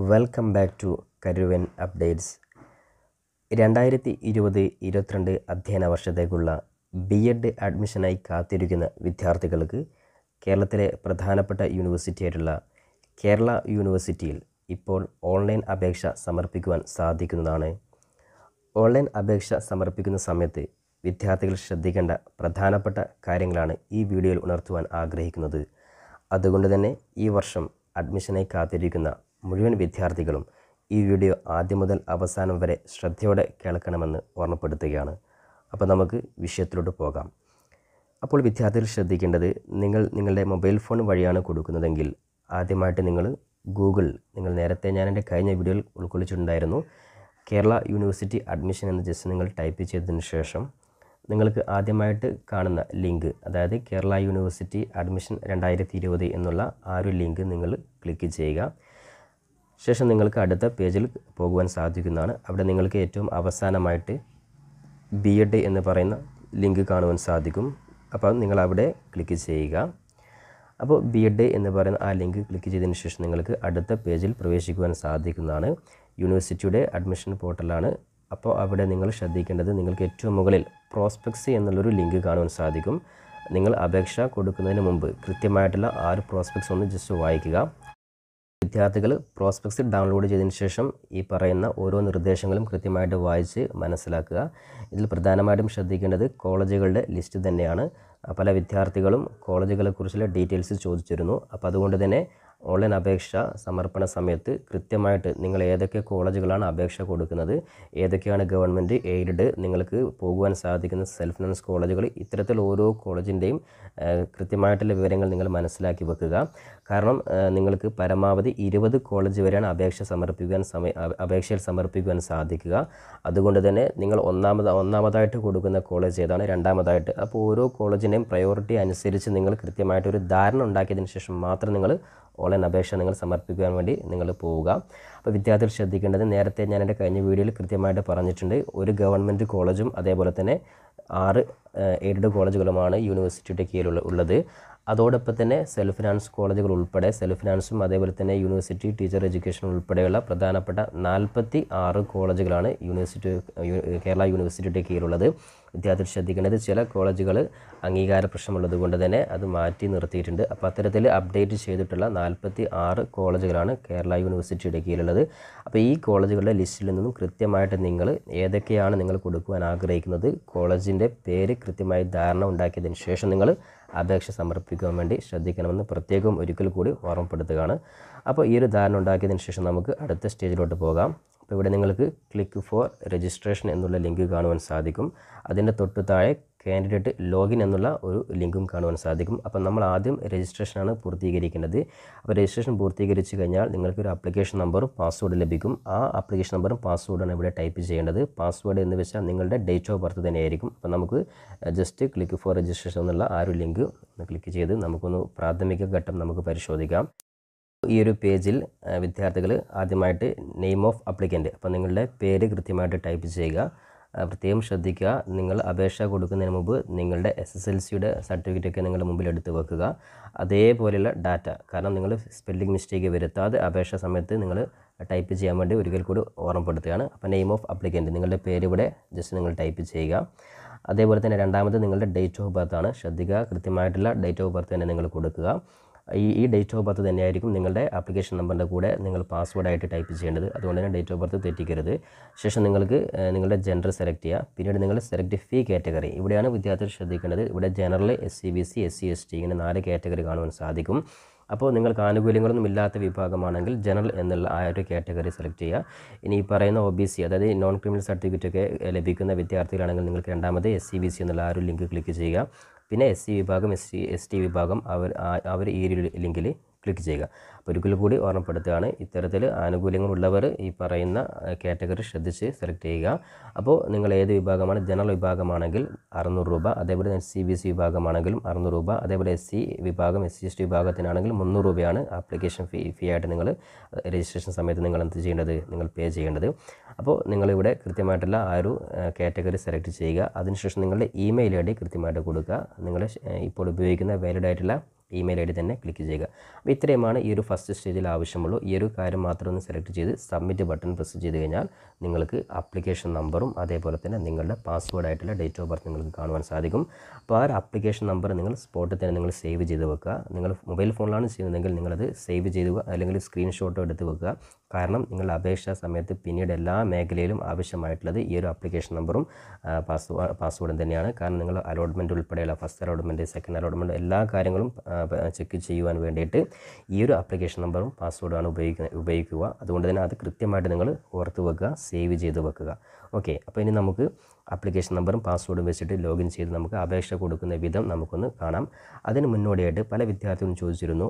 Welcome back to Karuvan updates രണ്ടായിരത്തി ഇരുപത് ഇരുപത്തിരണ്ട് അധ്യയന വർഷത്തേക്കുള്ള ബി എഡ് അഡ്മിഷനായി കാത്തിരിക്കുന്ന വിദ്യാർത്ഥികൾക്ക് കേരളത്തിലെ പ്രധാനപ്പെട്ട യൂണിവേഴ്സിറ്റിയായിട്ടുള്ള കേരള യൂണിവേഴ്സിറ്റിയിൽ ഇപ്പോൾ ഓൺലൈൻ അപേക്ഷ സമർപ്പിക്കുവാൻ സാധിക്കുന്നതാണ് ഓൺലൈൻ അപേക്ഷ സമർപ്പിക്കുന്ന സമയത്ത് വിദ്യാർത്ഥികൾ ശ്രദ്ധിക്കേണ്ട പ്രധാനപ്പെട്ട കാര്യങ്ങളാണ് ഈ വീഡിയോയിൽ ഉണർത്തുവാൻ ആഗ്രഹിക്കുന്നത് അതുകൊണ്ട് തന്നെ ഈ വർഷം അഡ്മിഷനായി കാത്തിരിക്കുന്ന മുഴുവൻ വിദ്യാർത്ഥികളും ഈ വീഡിയോ ആദ്യം മുതൽ അവസാനം വരെ ശ്രദ്ധയോടെ കേൾക്കണമെന്ന് ഓർമ്മപ്പെടുത്തുകയാണ് അപ്പോൾ നമുക്ക് വിഷയത്തിലോട്ട് പോകാം അപ്പോൾ വിദ്യാർത്ഥികൾ ശ്രദ്ധിക്കേണ്ടത് നിങ്ങൾ നിങ്ങളുടെ മൊബൈൽ ഫോൺ വഴിയാണ് കൊടുക്കുന്നതെങ്കിൽ ആദ്യമായിട്ട് നിങ്ങൾ ഗൂഗിൾ നിങ്ങൾ നേരത്തെ ഞാൻ എൻ്റെ കഴിഞ്ഞ വീഡിയോയിൽ ഉൾക്കൊള്ളിച്ചിട്ടുണ്ടായിരുന്നു കേരള യൂണിവേഴ്സിറ്റി അഡ്മിഷൻ എന്ന് ജസ്റ്റ് നിങ്ങൾ ടൈപ്പ് ചെയ്തതിന് ശേഷം നിങ്ങൾക്ക് ആദ്യമായിട്ട് കാണുന്ന ലിങ്ക് അതായത് കേരള യൂണിവേഴ്സിറ്റി അഡ്മിഷൻ രണ്ടായിരത്തി ഇരുപത് എന്നുള്ള ആ ഒരു ലിങ്ക് നിങ്ങൾ ക്ലിക്ക് ചെയ്യുക ശേഷം നിങ്ങൾക്ക് അടുത്ത പേജിൽ പോകുവാൻ സാധിക്കുന്നതാണ് അവിടെ നിങ്ങൾക്ക് ഏറ്റവും അവസാനമായിട്ട് ബി എഡ് എന്ന് പറയുന്ന ലിങ്ക് കാണുവാൻ സാധിക്കും അപ്പോൾ നിങ്ങൾ അവിടെ ക്ലിക്ക് ചെയ്യുക അപ്പോൾ ബി എഡ് എന്ന് പറയുന്ന ആ ലിങ്ക് ക്ലിക്ക് ചെയ്തതിന് ശേഷം നിങ്ങൾക്ക് അടുത്ത പേജിൽ പ്രവേശിക്കുവാൻ സാധിക്കുന്നതാണ് യൂണിവേഴ്സിറ്റിയുടെ അഡ്മിഷൻ പോർട്ടലാണ് അപ്പോൾ അവിടെ നിങ്ങൾ ശ്രദ്ധിക്കേണ്ടത് നിങ്ങൾക്ക് ഏറ്റവും മുകളിൽ പ്രോസ്പെക്ട്സ് എന്നുള്ളൊരു ലിങ്ക് കാണുവാൻ സാധിക്കും നിങ്ങൾ അപേക്ഷ കൊടുക്കുന്നതിന് മുമ്പ് കൃത്യമായിട്ടുള്ള ആ ഒരു പ്രോസ്പെക്ട്സ് ഒന്ന് ജസ്റ്റ് വായിക്കുക വിദ്യാർത്ഥികൾ പ്രോസ്പെക്ട്സ് ഡൗൺലോഡ് ചെയ്തതിന് ശേഷം ഈ പറയുന്ന ഓരോ നിർദ്ദേശങ്ങളും കൃത്യമായിട്ട് വായിച്ച് മനസ്സിലാക്കുക ഇതിൽ പ്രധാനമായിട്ടും ശ്രദ്ധിക്കേണ്ടത് കോളേജുകളുടെ ലിസ്റ്റ് തന്നെയാണ് പല വിദ്യാർത്ഥികളും കോളേജുകളെക്കുറിച്ചുള്ള ഡീറ്റെയിൽസ് ചോദിച്ചിരുന്നു അപ്പോൾ അതുകൊണ്ട് തന്നെ ഓൺലൈൻ അപേക്ഷ സമർപ്പണ സമയത്ത് കൃത്യമായിട്ട് നിങ്ങൾ ഏതൊക്കെ കോളേജുകളാണ് അപേക്ഷ കൊടുക്കുന്നത് ഏതൊക്കെയാണ് ഗവൺമെൻറ് എയ്ഡഡ് നിങ്ങൾക്ക് പോകുവാൻ സാധിക്കുന്ന സെൽഫ് ഫിനാൻസ് കോളേജുകൾ ഇത്തരത്തിൽ ഓരോ കോളേജിൻ്റെയും കൃത്യമായിട്ടുള്ള വിവരങ്ങൾ നിങ്ങൾ മനസ്സിലാക്കി വെക്കുക കാരണം നിങ്ങൾക്ക് പരമാവധി ഇരുപത് കോളേജ് വരെയാണ് അപേക്ഷ സമർപ്പിക്കുവാൻ സമയ അപേക്ഷയിൽ സമർപ്പിക്കുവാൻ സാധിക്കുക അതുകൊണ്ട് തന്നെ നിങ്ങൾ ഒന്നാമത് ഒന്നാമതായിട്ട് കൊടുക്കുന്ന കോളേജ് ഏതാണ് രണ്ടാമതായിട്ട് അപ്പോൾ ഓരോ കോളേജിൻ്റെയും പ്രയോറിറ്റി അനുസരിച്ച് നിങ്ങൾ കൃത്യമായിട്ടൊരു ധാരണ ഉണ്ടാക്കിയതിന് ശേഷം മാത്രം നിങ്ങൾ ഓൺലൈൻ അപേക്ഷ നിങ്ങൾ സമർപ്പിക്കുവാൻ വേണ്ടി നിങ്ങൾ പോവുക അപ്പോൾ വിദ്യാർത്ഥികൾ ശ്രദ്ധിക്കേണ്ടത് നേരത്തെ ഞാൻ എൻ്റെ കഴിഞ്ഞ വീഡിയോയിൽ കൃത്യമായിട്ട് പറഞ്ഞിട്ടുണ്ട് ഒരു ഗവൺമെൻറ് കോളേജും അതേപോലെ തന്നെ ആറ് എയ്ഡഡ് കോളേജുകളുമാണ് യൂണിവേഴ്സിറ്റിയുടെ കീഴിലുള്ള ഉള്ളത് അതോടൊപ്പം തന്നെ സെൽഫ് ഫിനാൻസ് കോളേജുകൾ ഉൾപ്പെടെ സെൽഫ് ഫിനാൻസും അതേപോലെ തന്നെ യൂണിവേഴ്സിറ്റി ടീച്ചർ എഡ്യൂക്കേഷൻ ഉൾപ്പെടെയുള്ള പ്രധാനപ്പെട്ട നാൽപ്പത്തി ആറ് കോളേജുകളാണ് യൂണിവേഴ്സിറ്റി കേരള യൂണിവേഴ്സിറ്റിയുടെ കീഴിലുള്ളത് വിദ്യാർത്ഥികൾ ശ്രദ്ധിക്കേണ്ടത് ചില കോളേജുകൾ അംഗീകാര പ്രശ്നമുള്ളത് കൊണ്ട് തന്നെ അത് മാറ്റി നിർത്തിയിട്ടുണ്ട് അപ്പോൾ അത്തരത്തിൽ അപ്ഡേറ്റ് ചെയ്തിട്ടുള്ള നാൽപ്പത്തി ആറ് കോളേജുകളാണ് കേരള യൂണിവേഴ്സിറ്റിയുടെ കീഴിലുള്ളത് അപ്പോൾ ഈ കോളേജുകളുടെ ലിസ്റ്റിൽ നിന്നും കൃത്യമായിട്ട് നിങ്ങൾ ഏതൊക്കെയാണ് നിങ്ങൾ കൊടുക്കുവാൻ ആഗ്രഹിക്കുന്നത് കോളേജിൻ്റെ പേര് കൃത്യമായി ധാരണ ഉണ്ടാക്കിയതിന് ശേഷം നിങ്ങൾ അപേക്ഷ സമർപ്പിക്കാൻ വേണ്ടി ശ്രദ്ധിക്കണമെന്ന് പ്രത്യേകം ഒരിക്കൽ കൂടി ഓർമ്മപ്പെടുത്തുകയാണ് അപ്പോൾ ഈ ഒരു ധാരണ ഉണ്ടാക്കിയതിന് ശേഷം നമുക്ക് അടുത്ത സ്റ്റേജിലോട്ട് പോകാം അപ്പോൾ ഇവിടെ നിങ്ങൾക്ക് ക്ലിക്ക് ഫോർ രജിസ്ട്രേഷൻ എന്നുള്ള ലിങ്ക് കാണുവാൻ സാധിക്കും അതിൻ്റെ തൊട്ട് താഴെ കാൻഡിഡേറ്റ് ലോഗിൻ എന്നുള്ള ഒരു ലിങ്കും കാണുവാൻ സാധിക്കും അപ്പോൾ നമ്മൾ ആദ്യം രജിസ്ട്രേഷനാണ് പൂർത്തീകരിക്കേണ്ടത് അപ്പോൾ രജിസ്ട്രേഷൻ പൂർത്തീകരിച്ച് കഴിഞ്ഞാൽ നിങ്ങൾക്ക് ഒരു ആപ്ലിക്കേഷൻ നമ്പറും പാസ്വേഡ് ലഭിക്കും ആ ആപ്ലിക്കേഷൻ നമ്പറും പാസ്വേഡാണ് ഇവിടെ ടൈപ്പ് ചെയ്യേണ്ടത് പാസ്വേഡ് എന്ന് വെച്ചാൽ നിങ്ങളുടെ ഡേറ്റ് ഓഫ് ബർത്ത് തന്നെയായിരിക്കും അപ്പോൾ നമുക്ക് ജസ്റ്റ് ക്ലിക്ക് ഫോർ രജിസ്ട്രേഷൻ എന്നുള്ള ആ ഒരു ലിങ്ക് ഒന്ന് ക്ലിക്ക് ചെയ്ത് നമുക്കൊന്ന് പ്രാഥമിക ഘട്ടം നമുക്ക് പരിശോധിക്കാം ഈ ഒരു പേജിൽ വിദ്യാർത്ഥികൾ ആദ്യമായിട്ട് നെയിം ഓഫ് അപ്ലിക്കൻ്റ് അപ്പോൾ നിങ്ങളുടെ പേര് കൃത്യമായിട്ട് ടൈപ്പ് ചെയ്യുക പ്രത്യേകം ശ്രദ്ധിക്കുക നിങ്ങൾ അപേക്ഷ കൊടുക്കുന്നതിന് മുമ്പ് നിങ്ങളുടെ എസ് എസ് എൽ സിയുടെ സർട്ടിഫിക്കറ്റൊക്കെ നിങ്ങളുടെ മുമ്പിൽ എടുത്ത് വെക്കുക അതേപോലെയുള്ള ഡാറ്റ കാരണം നിങ്ങൾ സ്പെല്ലിംഗ് മിസ്റ്റേക്ക് വരുത്താതെ അപേക്ഷ സമയത്ത് നിങ്ങൾ ടൈപ്പ് ചെയ്യാൻ വേണ്ടി ഒരിക്കൽ കൂടി ഓർമ്മപ്പെടുത്തുകയാണ് അപ്പോൾ നെയിം ഓഫ് അപ്ലിക്കൻ്റ് നിങ്ങളുടെ പേര് ഇവിടെ ജസ്റ്റ് നിങ്ങൾ ടൈപ്പ് ചെയ്യുക അതേപോലെ തന്നെ രണ്ടാമത് നിങ്ങളുടെ ഡേറ്റ് ഓഫ് ബർത്ത് ആണ് ശ്രദ്ധിക്കുക കൃത്യമായിട്ടുള്ള ഡേറ്റ് ഓഫ് ബർത്ത് തന്നെ നിങ്ങൾ കൊടുക്കുക ഈ ഈ ഡേറ്റ് ഓഫ് ബർത്ത് തന്നെയായിരിക്കും നിങ്ങളുടെ ആപ്ലിക്കേഷൻ നമ്പറിൻ്റെ കൂടെ നിങ്ങൾ പാസ്വേഡായിട്ട് ടൈപ്പ് ചെയ്യേണ്ടത് അതുകൊണ്ട് തന്നെ ഡേറ്റ് ഓഫ് ബർത്ത് തെറ്റിക്കരുത് ശേഷം നിങ്ങൾക്ക് നിങ്ങളുടെ ജെൻഡർ സെലക്ട് ചെയ്യുക പിന്നീട് നിങ്ങൾ സെലക്ട് ഫീ കാറ്റഗറി ഇവിടെയാണ് വിദ്യാർത്ഥികൾ ശ്രദ്ധിക്കേണ്ടത് ഇവിടെ general S C B C S C S T ഇങ്ങനെ നാല് കാറ്റഗറി കാണുവാൻ സാധിക്കും അപ്പോൾ നിങ്ങൾക്ക് ആനുകൂല്യങ്ങളൊന്നും ഇല്ലാത്ത വിഭാഗമാണെങ്കിൽ ജനറൽ എന്നുള്ള ആ ഒരു കാറ്റഗറി സെലക്ട് ചെയ്യുക ഇനി ഈ പറയുന്ന ഒ ബി സി അതായത് നോൺ ക്രിമിനൽ സർട്ടിഫിക്കറ്റ് ഒക്കെ ലഭിക്കുന്ന വിദ്യാർത്ഥികളാണെങ്കിൽ നിങ്ങൾക്ക് രണ്ടാമത് എസ് സി ബി സി എന്നുള്ള ആ ഒരു ലിങ്ക് ക്ലിക്ക് ചെയ്യുക പിന്നെ എസ് സി വിഭാഗം എസ് സി എസ് ടി വിഭാഗം അവർ അവർ ഈ ഒരു ലിങ്കിൽ ക്ലിക്ക് ചെയ്യുക അപ്പോൾ ഒരിക്കൽ കൂടി ഓർമ്മപ്പെടുത്തുകയാണ് ഇത്തരത്തിൽ ആനുകൂല്യങ്ങളുള്ളവർ ഈ പറയുന്ന കാറ്റഗറി ശ്രദ്ധിച്ച് സെലക്ട് ചെയ്യുക അപ്പോൾ നിങ്ങൾ ഏത് വിഭാഗമാണ് ജനറൽ വിഭാഗമാണെങ്കിൽ അറുന്നൂറ് രൂപ അതേപോലെ എസ് സി ബി സി വിഭാഗമാണെങ്കിലും അറുന്നൂറ് രൂപ അതേപോലെ എസ് സി വിഭാഗം എസ് സി എസ് ടി വിഭാഗത്തിനാണെങ്കിൽ മുന്നൂറ് രൂപയാണ് ആപ്ലിക്കേഷൻ ഫീ ഫീ ആയിട്ട് നിങ്ങൾ രജിസ്ട്രേഷൻ സമയത്ത് നിങ്ങൾ എന്ത് ചെയ്യേണ്ടത് നിങ്ങൾ പേ ചെയ്യേണ്ടത് അപ്പോൾ നിങ്ങളിവിടെ കൃത്യമായിട്ടുള്ള ആ ഒരു കാറ്റഗറി സെലക്ട് ചെയ്യുക അതിനുശേഷം നിങ്ങളുടെ ഇമെയിൽ ഐ ഡി കൃത്യമായിട്ട് കൊടുക്കുക നിങ്ങൾ ഇപ്പോൾ ഉപയോഗിക്കുന്ന വാലിഡ് ആയിട്ടുള്ള ഇമെയിൽ ഐ ഡി തന്നെ ക്ലിക്ക് ചെയ്യുക അപ്പോൾ ഇത്രയുമാണ് ഈ ഒരു ഫസ്റ്റ് സ്റ്റേജിൽ ആവശ്യമുള്ളൂ ഈ ഒരു കാര്യം മാത്രം ഒന്ന് സെലക്ട് ചെയ്ത് സബ്മിറ്റ് ബട്ടൺ പ്രസ് ചെയ്ത് കഴിഞ്ഞാൽ നിങ്ങൾക്ക് ആപ്ലിക്കേഷൻ നമ്പറും അതേപോലെ തന്നെ നിങ്ങളുടെ പാസ്വേഡ് ആയിട്ടുള്ള ഡേറ്റ് ഓഫ് ബർത്ത് നിങ്ങൾക്ക് കാണുവാൻ സാധിക്കും അപ്പോൾ ആ ഒരു ആപ്ലിക്കേഷൻ നമ്പർ നിങ്ങൾ സ്പോട്ടിൽ തന്നെ നിങ്ങൾ സേവ് ചെയ്ത് വെക്കുക നിങ്ങൾ മൊബൈൽ ഫോണിലാണ് ചെയ്യുന്നതെങ്കിൽ നിങ്ങളത് സേവ് ചെയ്ത് വെക്കുക അല്ലെങ്കിൽ സ്ക്രീൻഷോട്ടോ എടുത്ത് വെക്കുക കാരണം നിങ്ങളുടെ അപേക്ഷാ സമയത്ത് പിന്നീട് എല്ലാ മേഖലയിലും ആവശ്യമായിട്ടുള്ളത് ഈ ഒരു ആപ്ലിക്കേഷൻ നമ്പറും പാസ്വേഡ് പാസ്വേഡും തന്നെയാണ് കാരണം നിങ്ങൾ അലോട്ട്മെൻറ്റ് ഉൾപ്പെടെയുള്ള ഫസ്റ്റ് അലോട്ട്മെൻറ്റ് സെക്കൻഡ് അലോട്ട്മെൻറ്റ് എല്ലാ കാര്യങ്ങളും ചെക്ക് ചെയ്യുവാൻ വേണ്ടിയിട്ട് ഈ ഒരു ആപ്ലിക്കേഷൻ നമ്പറും പാസ്വേഡുമാണ് ഉപയോഗിക്കുക ഉപയോഗിക്കുക അതുകൊണ്ട് തന്നെ അത് കൃത്യമായിട്ട് നിങ്ങൾ ഓർത്ത് വെക്കുക സേവ് ചെയ്ത് വെക്കുക ഓക്കെ അപ്പോൾ ഇനി നമുക്ക് ആപ്ലിക്കേഷൻ നമ്പറും പാസ്വേഡും വെച്ചിട്ട് ലോഗിൻ ചെയ്ത് നമുക്ക് അപേക്ഷ കൊടുക്കുന്ന വിധം നമുക്കൊന്ന് കാണാം അതിന് മുന്നോടിയായിട്ട് പല വിദ്യാർത്ഥികളും ചോദിച്ചിരുന്നു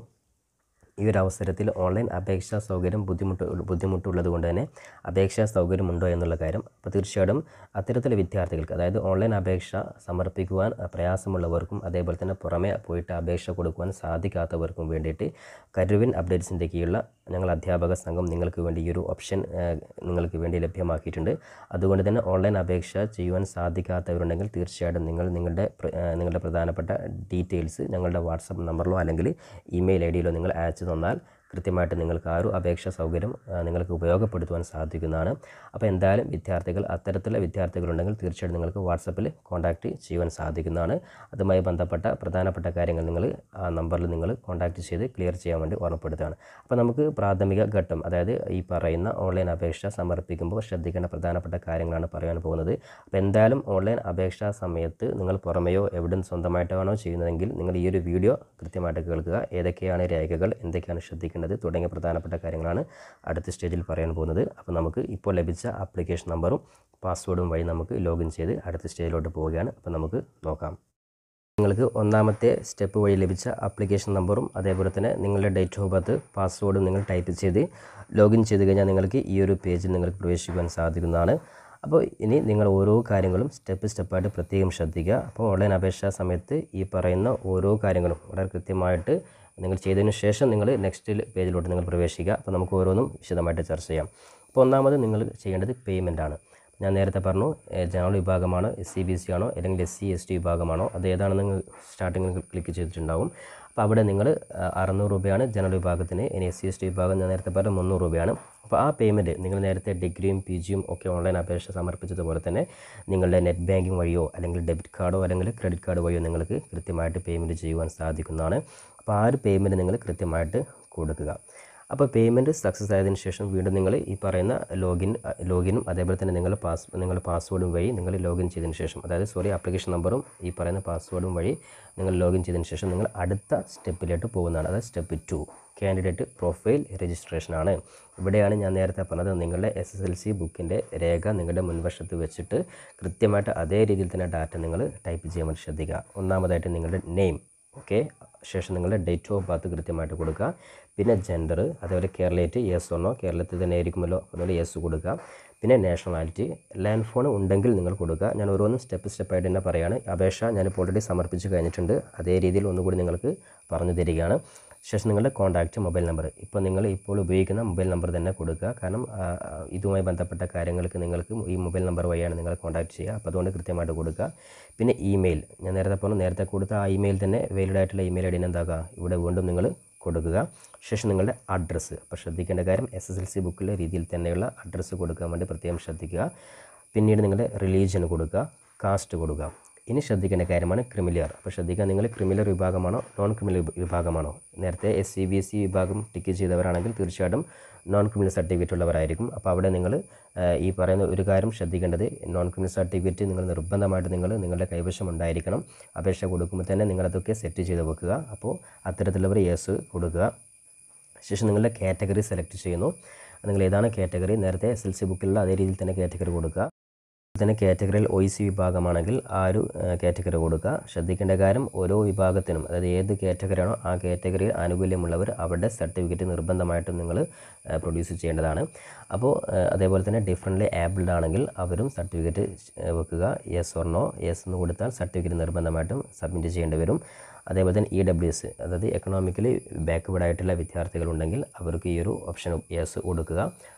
ഈ ഒരു അവസരത്തിൽ ഓൺലൈൻ അപേക്ഷാ സൗകര്യം ബുദ്ധിമുട്ട് ബുദ്ധിമുട്ടുള്ളത് കൊണ്ട് തന്നെ അപേക്ഷാ സൗകര്യമുണ്ടോ എന്നുള്ള കാര്യം അപ്പോൾ തീർച്ചയായിട്ടും അത്തരത്തിലെ വിദ്യാർത്ഥികൾക്ക് അതായത് ഓൺലൈൻ അപേക്ഷ സമർപ്പിക്കുവാൻ പ്രയാസമുള്ളവർക്കും അതേപോലെ തന്നെ പുറമെ പോയിട്ട് അപേക്ഷ കൊടുക്കുവാൻ സാധിക്കാത്തവർക്കും വേണ്ടിയിട്ട് കരുവിൻ അപ്ഡേറ്റ്സിൻ്റെ കീഴിലുള്ള ഞങ്ങൾ അധ്യാപക സംഘം നിങ്ങൾക്ക് വേണ്ടി ഈ ഒരു ഓപ്ഷൻ നിങ്ങൾക്ക് വേണ്ടി ലഭ്യമാക്കിയിട്ടുണ്ട് അതുകൊണ്ട് തന്നെ ഓൺലൈൻ അപേക്ഷ ചെയ്യുവാൻ സാധിക്കാത്തവരുണ്ടെങ്കിൽ തീർച്ചയായിട്ടും നിങ്ങൾ നിങ്ങളുടെ നിങ്ങളുടെ പ്രധാനപ്പെട്ട ഡീറ്റെയിൽസ് ഞങ്ങളുടെ വാട്സപ്പ് നമ്പറിലോ അല്ലെങ്കിൽ ഇമെയിൽ ഐ ഡിയിലോ നിങ്ങൾ അയച്ചു തന്നാൽ കൃത്യമായിട്ട് നിങ്ങൾക്ക് ആ ഒരു അപേക്ഷ സൗകര്യം നിങ്ങൾക്ക് ഉപയോഗപ്പെടുത്തുവാൻ സാധിക്കുന്നതാണ് അപ്പോൾ എന്തായാലും വിദ്യാർത്ഥികൾ അത്തരത്തിലുള്ള വിദ്യാർത്ഥികളുണ്ടെങ്കിൽ തീർച്ചയായിട്ടും നിങ്ങൾക്ക് വാട്സപ്പിൽ കോൺടാക്റ്റ് ചെയ്യുവാൻ സാധിക്കുന്നതാണ് അതുമായി ബന്ധപ്പെട്ട പ്രധാനപ്പെട്ട കാര്യങ്ങൾ നിങ്ങൾ ആ നമ്പറിൽ നിങ്ങൾ കോൺടാക്റ്റ് ചെയ്ത് ക്ലിയർ ചെയ്യാൻ വേണ്ടി ഓർമ്മപ്പെടുത്തുകയാണ് അപ്പോൾ നമുക്ക് പ്രാഥമിക ഘട്ടം അതായത് ഈ പറയുന്ന ഓൺലൈൻ അപേക്ഷ സമർപ്പിക്കുമ്പോൾ ശ്രദ്ധിക്കേണ്ട പ്രധാനപ്പെട്ട കാര്യങ്ങളാണ് പറയാൻ പോകുന്നത് അപ്പോൾ എന്തായാലും ഓൺലൈൻ അപേക്ഷാ സമയത്ത് നിങ്ങൾ പുറമെയോ എവിടെ സ്വന്തമായിട്ടാണോ ചെയ്യുന്നതെങ്കിൽ നിങ്ങൾ ഈ ഒരു വീഡിയോ കൃത്യമായിട്ട് കേൾക്കുക ഏതൊക്കെയാണ് രേഖകൾ എന്തൊക്കെയാണ് ശ്രദ്ധിക്കേണ്ടത് തുടങ്ങിയ പ്രധാനപ്പെട്ട കാര്യങ്ങളാണ് അടുത്ത സ്റ്റേജിൽ പറയാൻ പോകുന്നത് അപ്പോൾ നമുക്ക് ഇപ്പോൾ ലഭിച്ച ആപ്ലിക്കേഷൻ നമ്പറും പാസ്വേഡും വഴി നമുക്ക് ലോഗിൻ ചെയ്ത് അടുത്ത സ്റ്റേജിലോട്ട് പോവുകയാണ് അപ്പോൾ നമുക്ക് നോക്കാം നിങ്ങൾക്ക് ഒന്നാമത്തെ സ്റ്റെപ്പ് വഴി ലഭിച്ച ആപ്ലിക്കേഷൻ നമ്പറും അതേപോലെ തന്നെ നിങ്ങളുടെ ഡേറ്റ് ഓഫ് ബർത്ത് പാസ്വേഡും നിങ്ങൾ ടൈപ്പ് ചെയ്ത് ലോഗിൻ ചെയ്ത് കഴിഞ്ഞാൽ നിങ്ങൾക്ക് ഈ ഒരു പേജിൽ നിങ്ങൾക്ക് പ്രവേശിക്കുവാൻ സാധിക്കുന്നതാണ് അപ്പോൾ ഇനി നിങ്ങൾ ഓരോ കാര്യങ്ങളും സ്റ്റെപ്പ് സ്റ്റെപ്പായിട്ട് പ്രത്യേകം ശ്രദ്ധിക്കുക അപ്പോൾ ഓൺലൈൻ അപേക്ഷാ സമയത്ത് ഈ പറയുന്ന ഓരോ കാര്യങ്ങളും വളരെ കൃത്യമായിട്ട് നിങ്ങൾ ചെയ്തതിന് ശേഷം നിങ്ങൾ നെക്സ്റ്റ് പേജിലോട്ട് നിങ്ങൾ പ്രവേശിക്കുക അപ്പോൾ നമുക്ക് ഓരോന്നും വിശദമായിട്ട് ചർച്ച ചെയ്യാം അപ്പോൾ ഒന്നാമത് നിങ്ങൾ ചെയ്യേണ്ടത് പേയ്മെൻ്റ് ആണ് ഞാൻ നേരത്തെ പറഞ്ഞു ജനറൽ വിഭാഗമാണോ എസ് സി ബി സി ആണോ അല്ലെങ്കിൽ എസ് സി എസ് ടി വിഭാഗമാണോ അത് ഏതാണെന്ന് നിങ്ങൾ സ്റ്റാർട്ടിങ്ങിൽ ക്ലിക്ക് ചെയ്തിട്ടുണ്ടാവും അപ്പോൾ അവിടെ നിങ്ങൾ അറുന്നൂറ് രൂപയാണ് ജനറൽ വിഭാഗത്തിന് ഇനി എസ് സി എസ് ടി വിഭാഗം ഞാൻ നേരത്തെ പറഞ്ഞ മുന്നൂറ് രൂപയാണ് അപ്പോൾ ആ പേയ്മെൻറ്റ് നിങ്ങൾ നേരത്തെ ഡിഗ്രിയും പി ജിയും ഒക്കെ ഓൺലൈൻ അപേക്ഷ സമർപ്പിച്ചതുപോലെ തന്നെ നിങ്ങളുടെ നെറ്റ് ബാങ്കിങ് വഴിയോ അല്ലെങ്കിൽ ഡെബിറ്റ് കാർഡോ അല്ലെങ്കിൽ ക്രെഡിറ്റ് കാർഡ് വഴിയോ നിങ്ങൾക്ക് കൃത്യമായിട്ട് പേയ്മെൻറ്റ് ചെയ്യുവാൻ സാധിക്കുന്നതാണ് അപ്പോൾ ആ ഒരു പേയ്മെൻറ്റ് നിങ്ങൾ കൃത്യമായിട്ട് കൊടുക്കുക അപ്പോൾ പേയ്മെൻറ്റ് സക്സസ് ആയതിനു ശേഷം വീണ്ടും നിങ്ങൾ ഈ പറയുന്ന ലോഗിൻ ലോഗിനും അതേപോലെ തന്നെ നിങ്ങൾ പാസ് നിങ്ങൾ പാസ്വേഡും വഴി നിങ്ങൾ ലോഗിൻ ചെയ്തതിന് ശേഷം അതായത് സോറി ആപ്ലിക്കേഷൻ നമ്പറും ഈ പറയുന്ന പാസ്വേഡും വഴി നിങ്ങൾ ലോഗിൻ ചെയ്തതിന് ശേഷം നിങ്ങൾ അടുത്ത സ്റ്റെപ്പിലോട്ട് പോകുന്നതാണ് അതായത് സ്റ്റെപ്പ് ടു കാൻഡിഡേറ്റ് പ്രൊഫൈൽ രജിസ്ട്രേഷനാണ് ഇവിടെയാണ് ഞാൻ നേരത്തെ പറഞ്ഞത് നിങ്ങളുടെ എസ് എസ് എൽ സി ബുക്കിൻ്റെ രേഖ നിങ്ങളുടെ മുൻവശത്ത് വെച്ചിട്ട് കൃത്യമായിട്ട് അതേ രീതിയിൽ തന്നെ ഡാറ്റ നിങ്ങൾ ടൈപ്പ് ചെയ്യാൻ വേണ്ടി ശ്രദ്ധിക്കുക ഒന്നാമതായിട്ട് നിങ്ങളുടെ നെയിം ഓക്കെ ശേഷം നിങ്ങളുടെ ഡേറ്റ് ഓഫ് ബർത്ത് കൃത്യമായിട്ട് കൊടുക്കുക പിന്നെ ജെൻഡർ അതേപോലെ കേരളേറ്റ് യെസ് ഒന്നോ കേരളത്തിൽ തന്നെ ആയിരിക്കുമല്ലോ അതുകൊണ്ട് യെസ് കൊടുക്കുക പിന്നെ നാഷണാലിറ്റി ലാൻഡ് ഫോൺ ഉണ്ടെങ്കിൽ നിങ്ങൾ കൊടുക്കുക ഞാൻ ഓരോന്നും സ്റ്റെപ്പ് സ്റ്റെപ്പായിട്ട് തന്നെ പറയുകയാണ് അപേക്ഷ ഞാനിപ്പോൾ ഓൾറെഡി സമർപ്പിച്ച് കഴിഞ്ഞിട്ടുണ്ട് അതേ രീതിയിൽ ഒന്നുകൂടി നിങ്ങൾക്ക് പറഞ്ഞു തരികയാണ് ശേഷം നിങ്ങളുടെ കോൺടാക്റ്റ് മൊബൈൽ നമ്പർ ഇപ്പോൾ നിങ്ങൾ ഇപ്പോൾ ഉപയോഗിക്കുന്ന മൊബൈൽ നമ്പർ തന്നെ കൊടുക്കുക കാരണം ഇതുമായി ബന്ധപ്പെട്ട കാര്യങ്ങൾക്ക് നിങ്ങൾക്ക് ഈ മൊബൈൽ നമ്പർ വഴിയാണ് നിങ്ങൾ കോൺടാക്ട് ചെയ്യുക അപ്പോൾ അതുകൊണ്ട് കൃത്യമായിട്ട് കൊടുക്കുക പിന്നെ ഇമെയിൽ ഞാൻ നേരത്തെ പറഞ്ഞു നേരത്തെ കൊടുത്ത ആ ഇമെയിൽ തന്നെ വാലിഡ് ആയിട്ടുള്ള ഇമെയിൽ ഐ ഡി എന്താക്കുക ഇവിടെ വീണ്ടും നിങ്ങൾ കൊടുക്കുക ശേഷം നിങ്ങളുടെ അഡ്രസ്സ് അപ്പോൾ ശ്രദ്ധിക്കേണ്ട കാര്യം എസ് എസ് എൽ സി ബുക്കിലെ രീതിയിൽ തന്നെയുള്ള അഡ്രസ്സ് കൊടുക്കാൻ വേണ്ടി പ്രത്യേകം ശ്രദ്ധിക്കുക പിന്നീട് നിങ്ങളുടെ റിലീജിയൻ കൊടുക്കുക കാസ്റ്റ് കൊടുക്കുക ഇനി ശ്രദ്ധിക്കേണ്ട കാര്യമാണ് ക്രിമിലിയർ അപ്പോൾ ശ്രദ്ധിക്കുക നിങ്ങൾ ക്രിമിലിയർ വിഭാഗമാണോ നോൺ ക്രിമിനൽ വിഭാഗമാണോ നേരത്തെ S C B S C വിഭാഗം ടിക്ക് ചെയ്തവരാണെങ്കിൽ തീർച്ചയായിട്ടും നോൺ ക്രിമിനൽ സർട്ടിഫിക്കറ്റ് ഉള്ളവരായിരിക്കും അപ്പോൾ അവിടെ നിങ്ങൾ ഈ പറയുന്ന ഒരു കാര്യം ശ്രദ്ധിക്കേണ്ടത് നോൺ ക്രിമിനൽ സർട്ടിഫിക്കറ്റ് നിങ്ങൾ നിർബന്ധമായിട്ട് നിങ്ങൾ നിങ്ങളുടെ കൈവശം ഉണ്ടായിരിക്കണം അപേക്ഷ കൊടുക്കുമ്പോൾ തന്നെ നിങ്ങളതൊക്കെ സെറ്റ് ചെയ്ത് വെക്കുക അപ്പോൾ അത്തരത്തിലുള്ളവർ യെസ് കൊടുക്കുക ശേഷം നിങ്ങളുടെ കാറ്റഗറി സെലക്ട് ചെയ്യുന്നു നിങ്ങൾ ഏതാണ് കാറ്റഗറി നേരത്തെ എസ് എൽ സി ബുക്കിലുള്ള അതേ രീതിയിൽ തന്നെ കാറ്റഗറി കൊടുക്കുക തന്നെ കാറ്റഗറിയിൽ ഒ സി വിഭാഗമാണെങ്കിൽ ആ ഒരു കാറ്റഗറി കൊടുക്കുക ശ്രദ്ധിക്കേണ്ട കാര്യം ഓരോ വിഭാഗത്തിനും അതായത് ഏത് കാറ്റഗറിയാണോ ആ കാറ്റഗറിയിൽ ആനുകൂല്യമുള്ളവർ അവരുടെ സർട്ടിഫിക്കറ്റ് നിർബന്ധമായിട്ടും നിങ്ങൾ പ്രൊഡ്യൂസ് ചെയ്യേണ്ടതാണ് അപ്പോൾ അതേപോലെ തന്നെ ഡിഫറൻ്റ്ലി ആബിൾഡ് ആണെങ്കിൽ അവരും സർട്ടിഫിക്കറ്റ് വെക്കുക യെസ് ഓർ നോ യെസ് എന്ന് കൊടുത്താൽ സർട്ടിഫിക്കറ്റ് നിർബന്ധമായിട്ടും സബ്മിറ്റ് ചെയ്യേണ്ടി വരും അതേപോലെ തന്നെ ഇ ഡബ്ല്യു എസ് അതായത് എക്കണോമിക്കലി ബാക്ക്വേഡ് ആയിട്ടുള്ള വിദ്യാർത്ഥികളുണ്ടെങ്കിൽ അവർക്ക് ഈ ഒരു ഓപ്ഷൻ യെസ് കൊടുക്കുക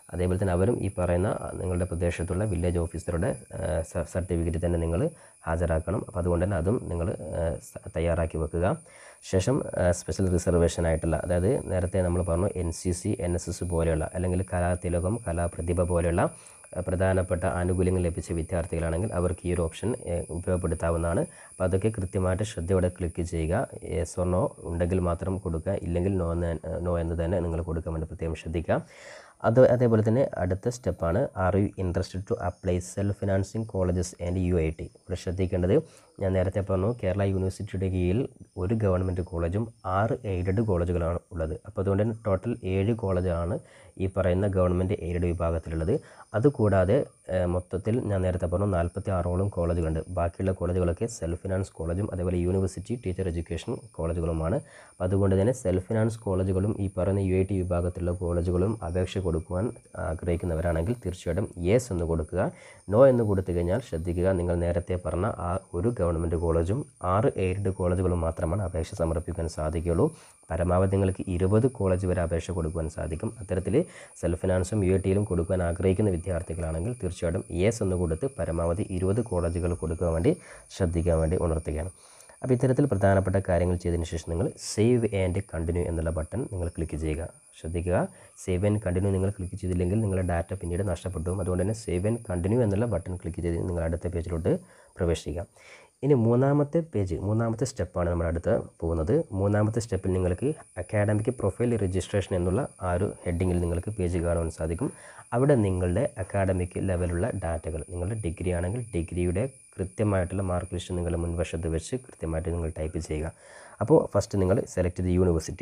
അതേപോലെ തന്നെ അവരും ഈ പറയുന്ന നിങ്ങളുടെ പ്രദേശത്തുള്ള വില്ലേജ് ഓഫീസറുടെ സർട്ടിഫിക്കറ്റ് തന്നെ നിങ്ങൾ ഹാജരാക്കണം അപ്പോൾ അതുകൊണ്ട് തന്നെ അതും നിങ്ങൾ തയ്യാറാക്കി വെക്കുക ശേഷം സ്പെഷ്യൽ റിസർവേഷൻ ആയിട്ടുള്ള അതായത് നേരത്തെ നമ്മൾ പറഞ്ഞു N C C N S S പോലെയുള്ള അല്ലെങ്കിൽ കലാതിലകം കലാപ്രതിഭ പോലെയുള്ള അഹ് പ്രധാനപ്പെട്ട ആനുകൂല്യങ്ങൾ ലഭിച്ച വിദ്യാർത്ഥികളാണെങ്കിൽ അവർക്ക് ഈ ഒരു ഓപ്ഷൻ ഏഹ്, ഉപയോഗപ്പെടുത്താവുന്നതാണ് അപ്പോൾ അതൊക്കെ കൃത്യമായിട്ട് ശ്രദ്ധയോടെ ക്ലിക്ക് ചെയ്യുക യെസ് ഓർ നോ ഉണ്ടെങ്കിൽ മാത്രം കൊടുക്കുക ഇല്ലെങ്കിൽ നോ എന്ന് നോ എന്ന് തന്നെ നിങ്ങൾ കൊടുക്കാൻ വേണ്ടി പ്രത്യേകം ശ്രദ്ധിക്കുക അത് അതേപോലെ തന്നെ അടുത്ത സ്റ്റെപ്പാണ് are you interested to apply self financing colleges and U I T ഇവിടെ ശ്രദ്ധിക്കേണ്ടത് ഞാൻ നേരത്തെ പറഞ്ഞു കേരള യൂണിവേഴ്സിറ്റിയുടെ കീഴിൽ ഒരു ഗവൺമെൻറ് കോളേജും ആറ് എയ്ഡഡ് കോളേജുകളാണ് ഉള്ളത് അപ്പോൾ അതുകൊണ്ട് തന്നെ ടോട്ടൽ ഏഴ് കോളേജാണ് ഈ പറയുന്ന ഗവൺമെൻറ് എയ്ഡഡ് വിഭാഗത്തിലുള്ളത് അതുകൂടാതെ ഏഹ്, മൊത്തത്തിൽ ഞാൻ നേരത്തെ പറഞ്ഞു നാൽപ്പത്തി ആറോളം കോളേജുകളുണ്ട് ബാക്കിയുള്ള കോളേജുകളൊക്കെ സെൽഫ് ഫിനാൻസ് കോളേജും അതേപോലെ യൂണിവേഴ്സിറ്റി ടീച്ചർ എഡ്യൂക്കേഷൻ കോളേജുകളുമാണ് അപ്പോൾ അതുകൊണ്ട് തന്നെ സെൽഫ് ഫിനാൻസ് കോളേജുകളും ഈ പറയുന്ന യു ഐ ടി വിഭാഗത്തിലുള്ള കോളേജുകളും അപേക്ഷ കൊടുക്കുവാൻ ആഗ്രഹിക്കുന്നവരാണെങ്കിൽ തീർച്ചയായിട്ടും യെസ് എന്ന് കൊടുക്കുക നോ എന്ന് കൊടുത്തു കഴിഞ്ഞാൽ ശ്രദ്ധിക്കുക നിങ്ങൾ നേരത്തെ പറഞ്ഞ ആ ഒരു ഗവൺമെൻറ് കോളേജും ആറ് എയ്ഡഡ് കോളേജുകളും മാത്രമാണ് അപേക്ഷ സമർപ്പിക്കാൻ സാധിക്കുകയുള്ളൂ പരമാവധി നിങ്ങൾക്ക് ഇരുപത് കോളേജ് വരെ അപേക്ഷ കൊടുക്കുവാൻ സാധിക്കും അത്തരത്തിൽ സെൽഫ് ഫിനാൻസും യു ഐ ടിയിലും കൊടുക്കുവാൻ ആഗ്രഹിക്കുന്ന വിദ്യാർത്ഥികളാണെങ്കിൽ തീർച്ചയായിട്ടും യെസ് എന്ന് കൊടുത്ത് പരമാവധി ഇരുപത് കോളേജുകൾ കൊടുക്കാൻ വേണ്ടി ശ്രദ്ധിക്കാൻ വേണ്ടി ഉണർത്തുകയാണ് അപ്പോൾ ഇത്തരത്തിൽ പ്രധാനപ്പെട്ട കാര്യങ്ങൾ ചെയ്തതിന് ശേഷം നിങ്ങൾ സേവ് ആൻഡ് കണ്ടിന്യൂ എന്നുള്ള ബട്ടൺ നിങ്ങൾ ക്ലിക്ക് ചെയ്യുക ശ്രദ്ധിക്കുക സേവ് ആൻഡ് കണ്ടിന്യൂ നിങ്ങൾ ക്ലിക്ക് ചെയ്തില്ലെങ്കിൽ നിങ്ങളുടെ ഡാറ്റ പിന്നീട് നഷ്ടപ്പെട്ടു പോകും. അതുകൊണ്ട് തന്നെ സേവ് ആൻഡ് കണ്ടിന്യൂ എന്നുള്ള ബട്ടൺ ക്ലിക്ക് ചെയ്ത് നിങ്ങൾ അടുത്ത പേജിലോട്ട് പ്രവേശിക്കുക ഇനി മൂന്നാമത്തെ പേജ് മൂന്നാമത്തെ സ്റ്റെപ്പാണ് നമ്മൾ അടുത്ത് പോകുന്നത് മൂന്നാമത്തെ സ്റ്റെപ്പിൽ നിങ്ങൾക്ക് അക്കാഡമിക് പ്രൊഫൈൽ രജിസ്ട്രേഷൻ എന്നുള്ള ആ ഒരു ഹെഡിങ്ങിൽ നിങ്ങൾക്ക് പേജ് കാണുവാൻ സാധിക്കും അവിടെ നിങ്ങളുടെ അക്കാഡമിക് ലെവലുള്ള ഡാറ്റകൾ നിങ്ങളുടെ ഡിഗ്രി ആണെങ്കിൽ ഡിഗ്രിയുടെ കൃത്യമായിട്ടുള്ള മാർക്ക് ലിസ്റ്റ് നിങ്ങളുടെ മുൻവശത്ത് വെച്ച് കൃത്യമായിട്ട് നിങ്ങൾ ടൈപ്പ് ചെയ്യുക അപ്പോൾ ഫസ്റ്റ് നിങ്ങൾ സെലക്ട് ചെയ്ത് യൂണിവേഴ്സിറ്റി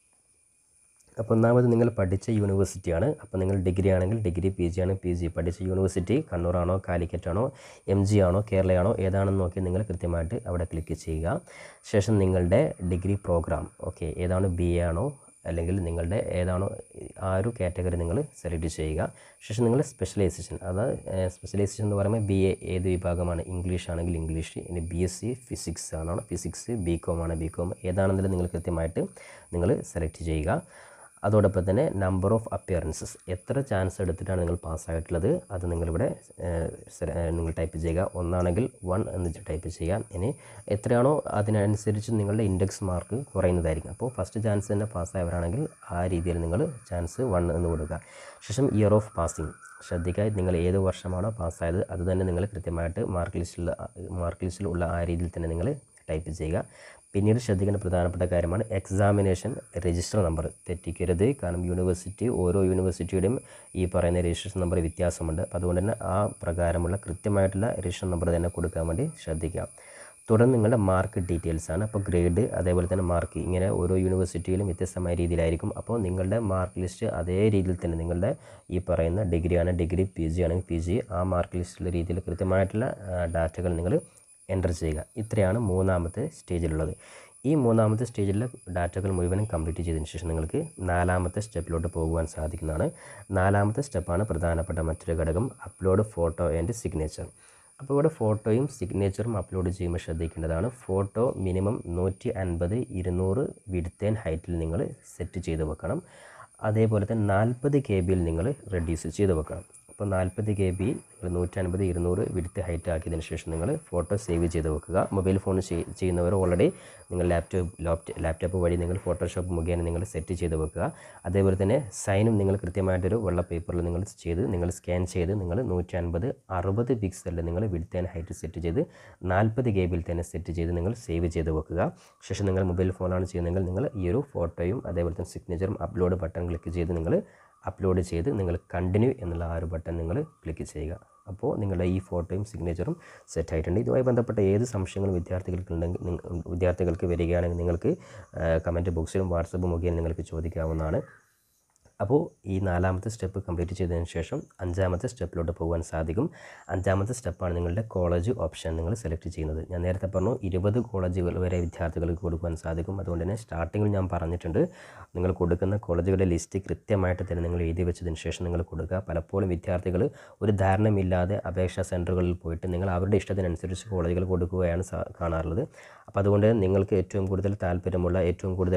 അപ്പോൾ ഒന്നാമത് നിങ്ങൾ പഠിച്ച യൂണിവേഴ്സിറ്റിയാണ് അപ്പോൾ നിങ്ങൾ ഡിഗ്രി ആണെങ്കിൽ ഡിഗ്രി പി ജി ആണ് പി ജി പഠിച്ച യൂണിവേഴ്സിറ്റി കണ്ണൂറാണോ കാലിക്കറ്റ് ആണോ എം ജി ആണോ കേരളയാണോ ഏതാണെന്ന് നോക്കി നിങ്ങൾ കൃത്യമായിട്ട് അവിടെ ക്ലിക്ക് ചെയ്യുക ശേഷം നിങ്ങളുടെ ഡിഗ്രി പ്രോഗ്രാം ഓക്കെ ഏതാണ് ബി എ ആണോ അല്ലെങ്കിൽ നിങ്ങളുടെ ഏതാണോ ആ ഒരു കാറ്റഗറി നിങ്ങൾ സെലക്ട് ചെയ്യുക ശേഷം നിങ്ങൾ സ്പെഷ്യലൈസേഷൻ അതായത് സ്പെഷ്യലൈസേഷൻ എന്ന് പറയുമ്പോൾ ബി എ ഏത് വിഭാഗമാണ് ഇംഗ്ലീഷ് ആണെങ്കിൽ ഇംഗ്ലീഷ് ഇനി ബി എസ് സി ഫിസിക്സ് ആണോ ഫിസിക്സ് ബി കോം ആണ് ബി കോം ഏതാണെങ്കിലും നിങ്ങൾ കൃത്യമായിട്ട് നിങ്ങൾ സെലക്ട് ചെയ്യുക അതോടൊപ്പം തന്നെ നമ്പർ ഓഫ് അപ്പിയറൻസസ് എത്ര ചാൻസ് എടുത്തിട്ടാണ് നിങ്ങൾ പാസ്സായിട്ടുള്ളത് അത് നിങ്ങളിവിടെ ഏഹ്, സെല- ഏഹ്, നിങ്ങൾ ടൈപ്പ് ചെയ്യുക ഒന്നാണെങ്കിൽ വൺ എന്ന് ടൈപ്പ് ചെയ്യുക ഇനി എത്രയാണോ അതിനനുസരിച്ച് നിങ്ങളുടെ ഇൻഡെക്സ് മാർക്ക് കുറയുന്നതായിരിക്കും അപ്പോൾ ഫസ്റ്റ് ചാൻസ് തന്നെ പാസ്സായവരാണെങ്കിൽ ആ രീതിയിൽ നിങ്ങൾ ചാൻസ് വൺ എന്ന് കൊടുക്കുക ശേഷം ഇയർ ഓഫ് പാസിംഗ് ശ്രദ്ധിക്കുക നിങ്ങൾ ഏത് വർഷമാണോ പാസ്സായത് അത് തന്നെ നിങ്ങൾ കൃത്യമായിട്ട് മാർക്ക് ലിസ്റ്റിൽ മാർക്ക് ലിസ്റ്റിലുള്ള ആ രീതിയിൽ തന്നെ നിങ്ങൾ ടൈപ്പ് ചെയ്യുക പിന്നീട് ശ്രദ്ധിക്കേണ്ട പ്രധാനപ്പെട്ട കാര്യമാണ് എക്സാമിനേഷൻ രജിസ്റ്റർ നമ്പർ തെറ്റിക്കരുത് കാരണം യൂണിവേഴ്സിറ്റി ഓരോ യൂണിവേഴ്സിറ്റിയുടെയും ഈ പറയുന്ന രജിസ്ട്രേഷൻ നമ്പർ വ്യത്യാസമുണ്ട് അപ്പോൾ അതുകൊണ്ട് തന്നെ ആ പ്രകാരമുള്ള കൃത്യമായിട്ടുള്ള രജിസ്റ്റർ നമ്പർ തന്നെ കൊടുക്കാൻ വേണ്ടി ശ്രദ്ധിക്കുക തുടർന്ന് നിങ്ങളുടെ മാർക്ക് ഡീറ്റെയിൽസ് ആണ് അപ്പോൾ ഗ്രേഡ് അതേപോലെ തന്നെ മാർക്ക് ഇങ്ങനെ ഓരോ യൂണിവേഴ്സിറ്റിയിലും വ്യത്യസ്തമായ രീതിയിലായിരിക്കും അപ്പോൾ നിങ്ങളുടെ മാർക്ക് ലിസ്റ്റ് അതേ രീതിയിൽ തന്നെ നിങ്ങളുടെ ഈ പറയുന്ന ഡിഗ്രി ആണ് ഡിഗ്രി പി ജി ആണെങ്കിൽ പി ജി ആ മാർക്ക് ലിസ്റ്റിലെ രീതിയിൽ കൃത്യമായിട്ടുള്ള ഡാറ്റകൾ നിങ്ങൾ എൻ്റർ ചെയ്യുക ഇത്രയാണ് മൂന്നാമത്തെ സ്റ്റേജിലുള്ളത് ഈ മൂന്നാമത്തെ സ്റ്റേജിലെ ഡാറ്റകൾ മുഴുവനും കംപ്ലീറ്റ് ചെയ്തതിന് ശേഷം നിങ്ങൾക്ക് നാലാമത്തെ സ്റ്റെപ്പിലോട്ട് പോകുവാൻ സാധിക്കുന്നതാണ് നാലാമത്തെ സ്റ്റെപ്പാണ് പ്രധാനപ്പെട്ട മറ്റൊരു ഘടകം അപ്ലോഡ് ഫോട്ടോ ആൻഡ് സിഗ്നേച്ചർ അപ്പോൾ ഇവിടെ ഫോട്ടോയും സിഗ്നേച്ചറും അപ്ലോഡ് ചെയ്യുമ്പോൾ ശ്രദ്ധിക്കേണ്ടതാണ് ഫോട്ടോ മിനിമം നൂറ്റി അൻപത് ഇരുന്നൂറ് വിഡ്ത്ത് ആൻഡ് ഹൈറ്റിൽ നിങ്ങൾ സെറ്റ് ചെയ്ത് വെക്കണം അതേപോലെ തന്നെ നാൽപ്പത് കെ ബിയിൽ നിങ്ങൾ റെഡ്യൂസ് ചെയ്ത് വെക്കണം അപ്പോൾ നാൽപ്പത് കെ ബി നിങ്ങൾ നൂറ്റൻപത് ഇരുന്നൂറ് വിടുത്ത് ഹൈറ്റ് ആക്കിയതിന് ശേഷം നിങ്ങൾ ഫോട്ടോ സേവ് ചെയ്ത് വെക്കുക മൊബൈൽ ഫോൺ ചെയ്യുന്നവർ ഓൾറെഡി നിങ്ങൾ ലാപ്ടോപ്പ് ലാപ്ടോപ്പ് ലാപ്ടോപ്പ് വഴി നിങ്ങൾ ഫോട്ടോഷോപ്പ് മുഖേന നിങ്ങൾ സെറ്റ് ചെയ്ത് വെക്കുക അതേപോലെ തന്നെ സൈനും നിങ്ങൾ കൃത്യമായിട്ടൊരു വെള്ള പേപ്പറിൽ നിങ്ങൾ ചെയ്ത് നിങ്ങൾ സ്കാൻ ചെയ്ത് നിങ്ങൾ നൂറ്റി അൻപത് അറുപത് പിക്സലിൽ നിങ്ങൾ വിടുത്ത് ആൻഡ് ഹൈറ്റ് സെറ്റ് ചെയ്ത് നാൽപ്പത് കെ ബിയിൽ തന്നെ സെറ്റ് ചെയ്ത് നിങ്ങൾ സേവ് ചെയ്ത് വെക്കുക ശേഷം നിങ്ങൾ മൊബൈൽ ഫോണാണ് ചെയ്യുന്നതെങ്കിൽ നിങ്ങൾ ഈ ഒരു ഫോട്ടോയും അതേപോലെ തന്നെ സിഗ്നേച്ചറും അപ്ലോഡ് ബട്ടൺ ക്ലിക്ക് ചെയ്ത് നിങ്ങൾ അപ്ലോഡ് ചെയ്ത് നിങ്ങൾ കണ്ടിന്യൂ എന്നുള്ള ആ ഒരു ബട്ടൺ നിങ്ങൾ ക്ലിക്ക് ചെയ്യുക അപ്പോൾ നിങ്ങളുടെ ഈ ഫോട്ടോയും സിഗ്നേച്ചറും സെറ്റ് ആയിട്ടുണ്ട് ഇതുമായി ബന്ധപ്പെട്ട ഏത് സംശയങ്ങളും വിദ്യാർത്ഥികൾക്ക് ഉണ്ടെങ്കിൽ നിങ്ങ- വിദ്യാർത്ഥികൾക്ക് വരികയാണെങ്കിൽ നിങ്ങൾക്ക് കമൻറ്റ് ബോക്സിലും വാട്സപ്പ് മുഖേന നിങ്ങൾക്ക് ചോദിക്കാവുന്നതാണ് അപ്പോൾ ഈ നാലാമത്തെ സ്റ്റെപ്പ് കംപ്ലീറ്റ് ചെയ്തതിന് ശേഷം അഞ്ചാമത്തെ സ്റ്റെപ്പിലോട്ട് പോകാൻ സാധിക്കും അഞ്ചാമത്തെ സ്റ്റെപ്പാണ് നിങ്ങളുടെ കോളേജ് ഓപ്ഷൻ നിങ്ങൾ സെലക്ട് ചെയ്യുന്നത് ഞാൻ നേരത്തെ പറഞ്ഞു ഇരുപത് കോളേജുകൾ വരെ വിദ്യാർത്ഥികൾക്ക് കൊടുക്കാൻ സാധിക്കും അതുകൊണ്ട് തന്നെ സ്റ്റാർട്ടിങ്ങിൽ ഞാൻ പറഞ്ഞിട്ടുണ്ട് നിങ്ങൾ കൊടുക്കുന്ന കോളേജുകളുടെ ലിസ്റ്റ് കൃത്യമായിട്ട് തന്നെ നിങ്ങൾ എഴുതി വെച്ചതിന് ശേഷം നിങ്ങൾ കൊടുക്കുക പലപ്പോഴും വിദ്യാർത്ഥികൾ ഒരു ധാരണമില്ലാതെ അപേക്ഷാ സെൻറ്ററുകളിൽ പോയിട്ട് നിങ്ങൾ അവരുടെ ഇഷ്ടത്തിനനുസരിച്ച് കോളേജുകൾ കൊടുക്കുകയാണ് സാ- കാണാറുള്ളത് അപ്പോൾ അതുകൊണ്ട് നിങ്ങൾക്ക് ഏറ്റവും കൂടുതൽ താല്പര്യമുള്ള ഏറ്റവും കൂടുതൽ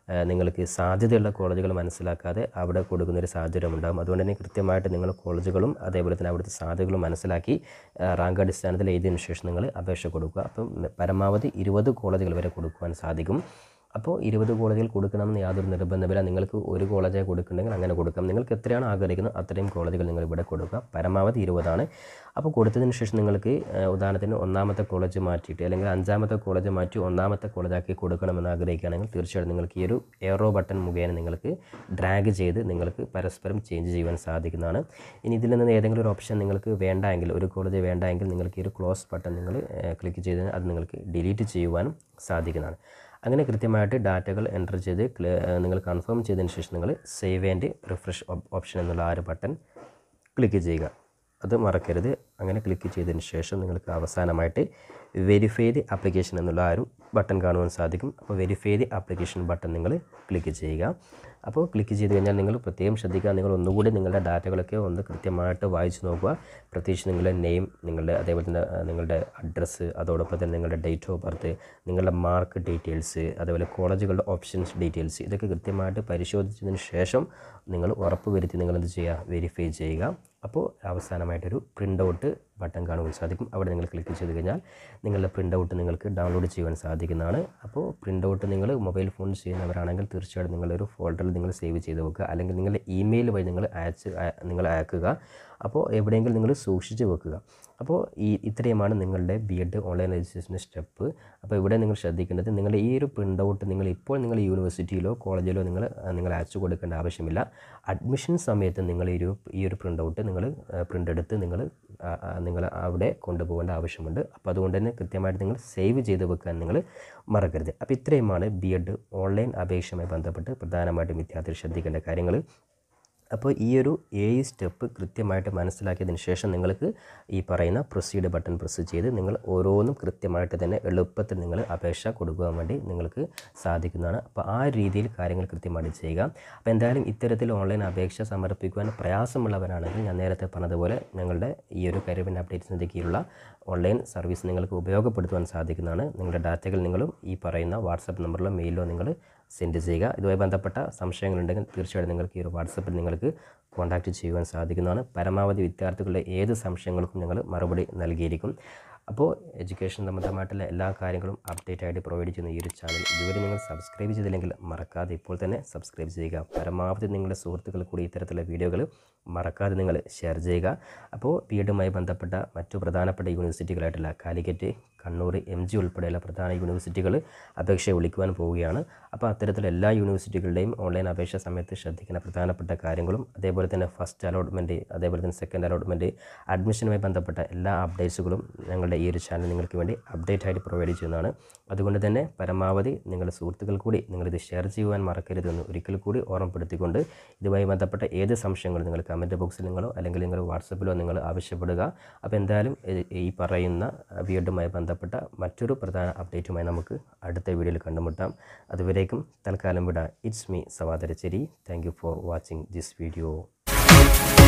ആ, നിങ്ങൾക്ക് സാധ്യതയുള്ള കോളേജുകൾ മനസ്സിലാക്കാതെ അവിടെ കൊടുക്കുന്ന ഒരു സാഹചര്യം ഉണ്ടാകും അതുകൊണ്ട് തന്നെ കൃത്യമായിട്ട് നിങ്ങൾ കോളേജുകളും അതേപോലെ തന്നെ അവിടുത്തെ സാധ്യതകളും മനസ്സിലാക്കി ആ, റാങ്ക് അടിസ്ഥാനത്തിൽ എഴുതിയതിനു ശേഷം നിങ്ങൾ അപേക്ഷ കൊടുക്കുക അപ്പം പരമാവധി ഇരുപത് കോളേജുകൾ വരെ കൊടുക്കുവാൻ സാധിക്കും അപ്പോൾ ഇരുപത് കോളേജുകൾ കൊടുക്കണമെന്ന് യാതൊരു നിർബന്ധമില്ല നിങ്ങൾക്ക് ഒരു കോളേജായി കൊടുക്കുന്നുണ്ടെങ്കിൽ അങ്ങനെ കൊടുക്കാം നിങ്ങൾക്ക് എത്രയാണ് ആഗ്രഹിക്കുന്നത് അത്രയും കോളേജുകൾ നിങ്ങൾ ഇവിടെ കൊടുക്കുക പരമാവധി ഇരുപതാണ് അപ്പോൾ കൊടുത്തതിന് ശേഷം നിങ്ങൾക്ക് ഏഹ്, ഉദാഹരണത്തിന് ഒന്നാമത്തെ കോളേജ് മാറ്റിയിട്ട് അല്ലെങ്കിൽ അഞ്ചാമത്തെ കോളേജ് മാറ്റി ഒന്നാമത്തെ കോളേജാക്കി കൊടുക്കണമെന്ന് ആഗ്രഹിക്കുകയാണെങ്കിൽ തീർച്ചയായിട്ടും നിങ്ങൾക്ക് ഈ ഒരു എയറോ ബട്ടൺ മുഖേന നിങ്ങൾക്ക് ഡ്രാഗ് ചെയ്ത് നിങ്ങൾക്ക് പരസ്പരം ചേഞ്ച് ചെയ്യുവാൻ സാധിക്കുന്നതാണ് ഇനി ഇതിൽ നിന്ന് ഏതെങ്കിലും ഒരു ഓപ്ഷൻ നിങ്ങൾക്ക് വേണ്ട എങ്കിൽ ഒരു കോളേജ് വേണ്ട എങ്കിൽ നിങ്ങൾക്ക് ഈ ഒരു ക്ലോസ് ബട്ടൺ നിങ്ങൾ ക്ലിക്ക് ചെയ്ത് അത് നിങ്ങൾക്ക് ഡിലീറ്റ് ചെയ്യുവാനും സാധിക്കുന്നതാണ് അങ്ങനെ കൃത്യമായിട്ട് ഡാറ്റകൾ എൻ്റർ ചെയ്ത് ക്ല- ഏഹ് നിങ്ങൾ കൺഫേം ചെയ്തതിന് ശേഷം നിങ്ങൾ സേവ് ആൻഡ് റിഫ്രഷ് ഓപ്ഷൻ എന്നുള്ള ആ ഒരു ബട്ടൺ ക്ലിക്ക് ചെയ്യുക അത് മറക്കരുത് അങ്ങനെ ക്ലിക്ക് ചെയ്തതിന് ശേഷം നിങ്ങൾക്ക് അവസാനമായിട്ട് വെരിഫൈ ദി ആപ്ലിക്കേഷൻ എന്നുള്ള ആ ഒരു ബട്ടൺ കാണുവാൻ സാധിക്കും അപ്പോൾ വെരിഫൈ ദി ആപ്ലിക്കേഷൻ ബട്ടൺ നിങ്ങൾ ക്ലിക്ക് ചെയ്യുക അപ്പോൾ ക്ലിക്ക് ചെയ്ത് കഴിഞ്ഞാൽ നിങ്ങൾ പ്രത്യേകം ശ്രദ്ധിക്കുക നിങ്ങൾ ഒന്നുകൂടി നിങ്ങളുടെ ഡാറ്റകളൊക്കെ ഒന്ന് കൃത്യമായിട്ട് വായിച്ച് നോക്കുക പ്രത്യേകിച്ച് നിങ്ങളുടെ നെയിം നിങ്ങളുടെ അതേപോലെ തന്നെ ആ, നിങ്ങളുടെ അഡ്രസ്സ് അതോടൊപ്പം തന്നെ നിങ്ങളുടെ ഡേറ്റ് ഓഫ് ബർത്ത് നിങ്ങളുടെ മാർക്ക് ഡീറ്റെയിൽസ് അതേപോലെ കോളേജുകളുടെ ഓപ്ഷൻസ് ഡീറ്റെയിൽസ് ഇതൊക്കെ കൃത്യമായിട്ട് പരിശോധിച്ചതിന് ശേഷം നിങ്ങൾ ഉറപ്പ് വരുത്തി നിങ്ങൾ എന്ത് ചെയ്യുക വെരിഫൈ ചെയ്യുക അപ്പോൾ അവസാനമായിട്ടൊരു പ്രിൻ്റ് ഔട്ട് ബട്ടൺ കാണുവാൻ സാധിക്കും അവിടെ നിങ്ങൾ ക്ലിക്ക് ചെയ്ത് കഴിഞ്ഞാൽ നിങ്ങളുടെ പ്രിൻ്റ് ഔട്ട് നിങ്ങൾക്ക് ഡൗൺലോഡ് ചെയ്യുവാൻ സാധിക്കുന്നതാണ് അപ്പോൾ പ്രിൻ്റ് ഔട്ട് നിങ്ങൾ മൊബൈൽ ഫോൺ ചെയ്യുന്നവരാണെങ്കിൽ തീർച്ചയായിട്ടും നിങ്ങളൊരു ഫോൾഡറിൽ നിങ്ങൾ സേവ് ചെയ്ത് വെക്കുക അല്ലെങ്കിൽ നിങ്ങളുടെ ഇമെയിൽ വഴി നിങ്ങൾ അയച്ച് അയ- നിങ്ങൾ അയക്കുക അപ്പോൾ എവിടെയെങ്കിലും നിങ്ങൾ സൂക്ഷിച്ച് വെക്കുക അപ്പോൾ ഈ ഇത്രയുമാണ് നിങ്ങളുടെ ബി എഡ് ഓൺലൈൻ രജിസ്ട്രേഷൻ്റെ സ്റ്റെപ്പ് അപ്പോൾ ഇവിടെ നിങ്ങൾ ശ്രദ്ധിക്കേണ്ടത് നിങ്ങളുടെ ഈ ഒരു പ്രിൻ്റ് ഔട്ട് നിങ്ങൾ ഇപ്പോൾ നിങ്ങൾ യൂണിവേഴ്സിറ്റിയിലോ കോളേജിലോ നിങ്ങൾ നിങ്ങൾ അയച്ചു കൊടുക്കേണ്ട ആവശ്യമില്ല അഡ്മിഷൻ സമയത്ത് നിങ്ങൾ ഈ ഒരു ഈ ഒരു പ്രിൻ്റ് ഔട്ട് നിങ്ങൾ പ്രിൻ്റ് എടുത്ത് നിങ്ങൾ നിങ്ങൾ അവിടെ കൊണ്ടുപോകേണ്ട ആവശ്യമുണ്ട് അപ്പോൾ അതുകൊണ്ട് തന്നെ കൃത്യമായിട്ട് നിങ്ങൾ സേവ് ചെയ്ത് വെക്കാൻ നിങ്ങൾ മറക്കരുത് അപ്പോൾ ഇത്രയുമാണ് ബി എഡ് ഓൺലൈൻ അപേക്ഷയുമായി ബന്ധപ്പെട്ട് പ്രധാനമായിട്ടും വിദ്യാർത്ഥികൾ ശ്രദ്ധിക്കേണ്ട കാര്യങ്ങൾ അപ്പോൾ ഈ ഒരു ഏഴ് സ്റ്റെപ്പ് കൃത്യമായിട്ട് മനസ്സിലാക്കിയതിന് ശേഷം നിങ്ങൾക്ക് ഈ പറയുന്ന പ്രൊസീഡ് ബട്ടൺ പ്രസ് ചെയ്ത് നിങ്ങൾ ഓരോന്നും കൃത്യമായിട്ട് തന്നെ എളുപ്പത്തിൽ നിങ്ങൾ അപേക്ഷ കൊടുക്കുവാൻ വേണ്ടി നിങ്ങൾക്ക് സാധിക്കുന്നതാണ് അപ്പോൾ ആ രീതിയിൽ കാര്യങ്ങൾ കൃത്യമായിട്ട് ചെയ്യുക അപ്പോൾ എന്തായാലും ഇത്തരത്തിൽ ഓൺലൈൻ അപേക്ഷ സമർപ്പിക്കുവാൻ പ്രയാസമുള്ളവരാണെങ്കിൽ ഞാൻ നേരത്തെ പറഞ്ഞതുപോലെ ഞങ്ങളുടെ ഈ ഒരു കരിയർ അപ്ഡേറ്റ്സിൻ്റെ കീഴിലുള്ള ഓൺലൈൻ സർവീസ് നിങ്ങൾക്ക് ഉപയോഗപ്പെടുത്തുവാൻ സാധിക്കുന്നതാണ് നിങ്ങളുടെ ഡാറ്റകൾ നിങ്ങളും ഈ പറയുന്ന വാട്സപ്പ് നമ്പറിലോ മെയിലിലോ നിങ്ങൾ സെൻഡ് ചെയ്യുക ഇതുമായി ബന്ധപ്പെട്ട സംശയങ്ങളുണ്ടെങ്കിൽ തീർച്ചയായിട്ടും നിങ്ങൾക്ക് ഈ ഒരു വാട്സപ്പിൽ നിങ്ങൾക്ക് കോൺടാക്റ്റ് ചെയ്യുവാൻ സാധിക്കുന്നതാണ് പരമാവധി വിദ്യാർത്ഥികളുടെ ഏത് സംശയങ്ങൾക്കും ഞങ്ങൾ മറുപടി നൽകിയിരിക്കും അപ്പോൾ എഡ്യൂക്കേഷൻ സംബന്ധമായിട്ടുള്ള എല്ലാ കാര്യങ്ങളും അപ്ഡേറ്റ് ആയിട്ട് പ്രൊവൈഡ് ചെയ്യുന്ന ഈ ഒരു ചാനൽ ഇതുവരെ നിങ്ങൾ സബ്സ്ക്രൈബ് ചെയ്തില്ലെങ്കിൽ മറക്കാതെ ഇപ്പോൾ തന്നെ സബ്സ്ക്രൈബ് ചെയ്യുക പരമാവധി നിങ്ങളുടെ സുഹൃത്തുക്കൾ കൂടി ഇത്തരത്തിലുള്ള വീഡിയോകൾ മറക്കാതെ നിങ്ങൾ ഷെയർ ചെയ്യുക അപ്പോൾ ബി എഡുമായി ബന്ധപ്പെട്ട മറ്റു പ്രധാനപ്പെട്ട യൂണിവേഴ്സിറ്റികളായിട്ടുള്ള കാലിക്കറ്റ് കണ്ണൂർ എം ജി ഉൾപ്പെടെയുള്ള പ്രധാന യൂണിവേഴ്സിറ്റികൾ അപേക്ഷ വിളിക്കുവാൻ പോവുകയാണ് അപ്പോൾ അത്തരത്തിലുള്ള എല്ലാ യൂണിവേഴ്സിറ്റികളുടെയും ഓൺലൈൻ അപേക്ഷ സമയത്ത് ശ്രദ്ധിക്കുന്ന പ്രധാനപ്പെട്ട കാര്യങ്ങളും അതേപോലെ തന്നെ ഫസ്റ്റ് അലോട്ട്മെൻറ്റ് അതേപോലെ തന്നെ സെക്കൻഡ് അലോട്ട്മെൻറ്റ് അഡ്മിഷനുമായി ബന്ധപ്പെട്ട എല്ലാ അപ്ഡേറ്റ്സുകളും ഞങ്ങളുടെ ഈ ഒരു ചാനൽ നിങ്ങൾക്ക് വേണ്ടി അപ്ഡേറ്റ് ആയിട്ട് പ്രൊവൈഡ് ചെയ്യുന്നതാണ് അതുകൊണ്ട് തന്നെ പരമാവധി നിങ്ങളുടെ സുഹൃത്തുക്കൾ കൂടി നിങ്ങളിത് ഷെയർ ചെയ്യുവാൻ മറക്കരുതെന്ന് ഒരിക്കൽ കൂടി ഓർമ്മപ്പെടുത്തിക്കൊണ്ട് ഇതുമായി ബന്ധപ്പെട്ട ഏത് സംശയങ്ങളും നിങ്ങൾ കമൻറ്റ് ബോക്സിൽ നിങ്ങളോ അല്ലെങ്കിൽ നിങ്ങൾ വാട്സപ്പിലോ നിങ്ങൾ ആവശ്യപ്പെടുക അപ്പോൾ എന്തായാലും ഈ- ഈ പറയുന്ന ബി എഡുമായി ബന്ധപ്പെട്ട മറ്റൊരു പ്രധാന അപ്ഡേറ്റുമായി നമുക്ക് അടുത്ത വീഡിയോയിൽ കണ്ടുമുട്ടാം അതുവരേക്കും തൽക്കാലം വിടാം it's me Savadaracheri thank you for watching this video